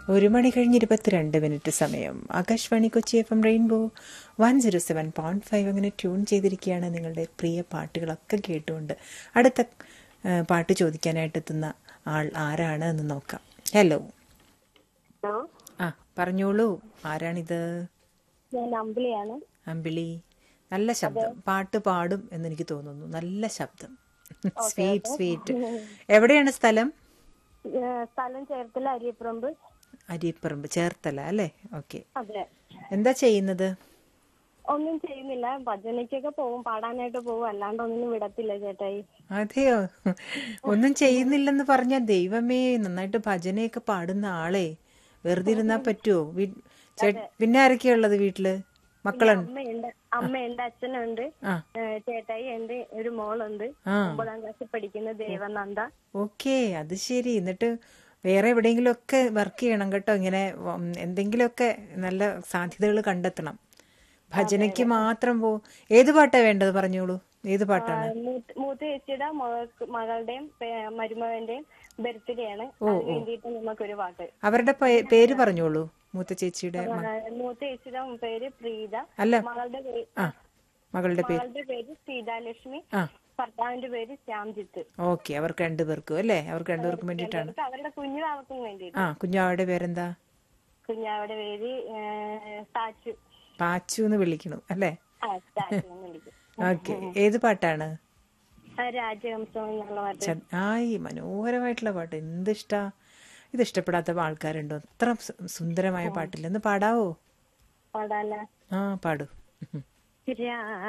ഒരു മണി കഴിഞ്ഞ് ഇരുപത്തിരണ്ട് മിനിറ്റ് സമയം Akashvani Kochi F M rainbow one zero seven point five അങ്ങനെ ട്യൂൺ ചെയ്തിരിക്കുകയാണ് നിങ്ങളുടെ പ്രിയ പാട്ടുകളൊക്കെ കേട്ടുകൊണ്ട് അടുത്ത ആ, പാട്ട് ചോദിക്കാനായിട്ട് എത്തുന്ന ആൾ ആരാണ് എന്ന് നോക്കാം ഹലോ ഹലോ ആ പറഞ്ഞോളൂ ആരാണിത് ഞാൻ അമ്പിളിയാണ് അമ്പിളി നല്ല ശബ്ദം പാട്ട് പാടും എന്ന് എനിക്ക് തോന്നുന്നു നല്ല ശബ്ദം സ്വീറ്റ് സ്വീറ്റ് എവിടെയാണ് സ്ഥലം ഏഹ് സ്ഥലം ചേർത്തല അരിയപ്പറമ്പ് അരിപ്പറമ്പ് ചേർത്തല അല്ലേ ഓക്കെ അതെ എന്താ ചെയ്യുന്നത് ഒന്നും ചെയ്യുന്നില്ല ഭജനയ്ക്കൊക്കെ പോവും പാടാനായിട്ട് പോവും അല്ലാണ്ട് ഒന്നിനും വിടത്തില്ല ചേട്ടായി അതെയോ ഒന്നും ചെയ്യുന്നില്ലെന്ന് പറഞ്ഞ ദൈവമേ നന്നായിട്ട് ഭജനയൊക്കെ പാടുന്ന ആളെ വെറുതെ ഇരുന്നാ പറ്റുമോ വീ- ചേ- പിന്നെ ആരൊക്കെയാ ഉള്ളത് വീട്ടില് മക്കളുണ്ട് അമ്മയുണ്ട് അമ്മയുണ്ട് അച്ഛനുണ്ട് ആ ഏഹ് ചേട്ടായി ഉണ്ട് ഒരു മോളുണ്ട് ആ ഒമ്പതാം ക്ലാസ്സിൽ പഠിക്കുന്ന ദേവനന്ദ ഓക്കെ അത് ശരി എന്നിട്ട് വേറെ എവിടെയെങ്കിലും ഒക്കെ വർക്ക് ചെയ്യണം കേട്ടോ ഇങ്ങനെ ഉം, എന്തെങ്കിലുമൊക്കെ നല്ല സാധ്യതകൾ കണ്ടെത്തണം ഭജനയ്ക്ക് മാത്രം പോ ഏത് പാട്ടാ വേണ്ടത് പറഞ്ഞോളൂ ഏത് പാട്ടാണ് മൂത്ത മൂത്ത ചേച്ചിയുടെ മകൾക്ക് മകളുടെയും പേ- മരുമകന്റെയും ബർത്ത്ഡേ ആണ് അതിന് വേണ്ടിയിട്ട് നമുക്കൊരു പാട്ട് അവരുടെ പേ- പേര് പറഞ്ഞോളൂ മൂത്ത ചേച്ചിയുടെ മ- ഏഹ് മൂത്ത ചേച്ചിയുടെ പേര് പ്രീത അല്ല മകളുടെ പേര് ആ മകളുടെ പേര് മകളുടെ പേര് സീതാലക്ഷ്മി ആ ഭർത്താവിന്റെ പേര് ശ്യാംജിത്ത് ഓക്കെ അവർക്ക് രണ്ടുപേർക്കും അല്ലേ അവർക്ക് രണ്ടുപേർക്കും വേണ്ടിയിട്ടാണ് എന്നിട്ട് അവരുടെ കുഞ്ഞിനാവർക്കും വേണ്ടിയിട്ട് ആ കുഞ്ഞാവയുടെ പേരെന്താ കുഞ്ഞാവയുടെ പേര് ഏഹ്, സാച്ചു പാച്ചു എന്ന് വിളിക്കണു അല്ലേ ആ സാച്ചു എന്ന് വിളിക്കും ഓക്കെ ഏത് പാട്ടാണ് ആ, രാജഹംസം എന്നുള്ള പാട്ട് ച- ആയി മനോഹരമായിട്ടുള്ള പാട്ട് എന്ത് ഇഷ്ടാ ഇത് ഇഷ്ടപ്പെടാത്ത ആൾക്കാരുണ്ടോ അത്ര സു- സുന്ദരമായ പാട്ടില്ല ഒന്ന് പാടാവോ പാടാല ആ പാടൂ രാ